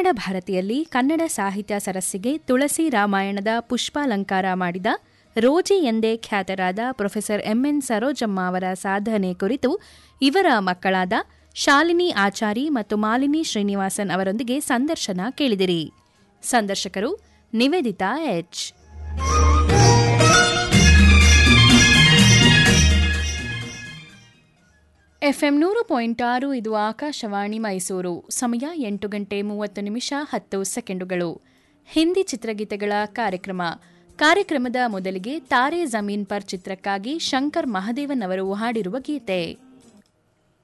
ಭಾರತಿಯಲ್ಲಿ ಕನ್ನಡ ಸಾಹಿತ್ಯ ಸರಸ್ಸಿಗೆ ತುಳಸಿ ರಾಮಾಯಣದ ಪುಷ್ಪಾಲಂಕಾರ ಮಾಡಿದ ರೋಜಿ ಎಂದೇ ಖ್ಯಾತರಾದ ಪ್ರೊಫೆಸರ್ ಎಂಎನ್ ಸರೋಜಮ್ಮ ಅವರ ಸಾಧನೆ ಕುರಿತು ಇವರ ಮಕ್ಕಳಾದ ಶಾಲಿನಿ ಆಚಾರಿ ಮತ್ತು ಮಾಲಿನಿ ಶ್ರೀನಿವಾಸನ್ ಅವರೊಂದಿಗೆ ಸಂದರ್ಶನ ಕೇಳಿದಿರಿ ಸಂದರ್ಶಕರು ನಿವೇದಿತಾ ಎಚ್ ಎಫ್ಎಂ ನೂರು ಪಾಯಿಂಟ್ ಆರು ಇದು ಆಕಾಶವಾಣಿ ಮೈಸೂರು ಸಮಯ ಎಂಟು ಗಂಟೆ ಮೂವತ್ತು ನಿಮಿಷ ಹತ್ತು ಸೆಕೆಂಡುಗಳು ಹಿಂದಿ ಚಿತ್ರಗೀತೆಗಳ ಕಾರ್ಯಕ್ರಮ ಕಾರ್ಯಕ್ರಮದ ಮೊದಲಿಗೆ ತಾರೆ ಜಮೀನ್ ಪರ್ ಚಿತ್ರಕ್ಕಾಗಿ ಶಂಕರ್ ಮಹದೇವನ್ ಅವರು ಹಾಡಿರುವ ಗೀತೆ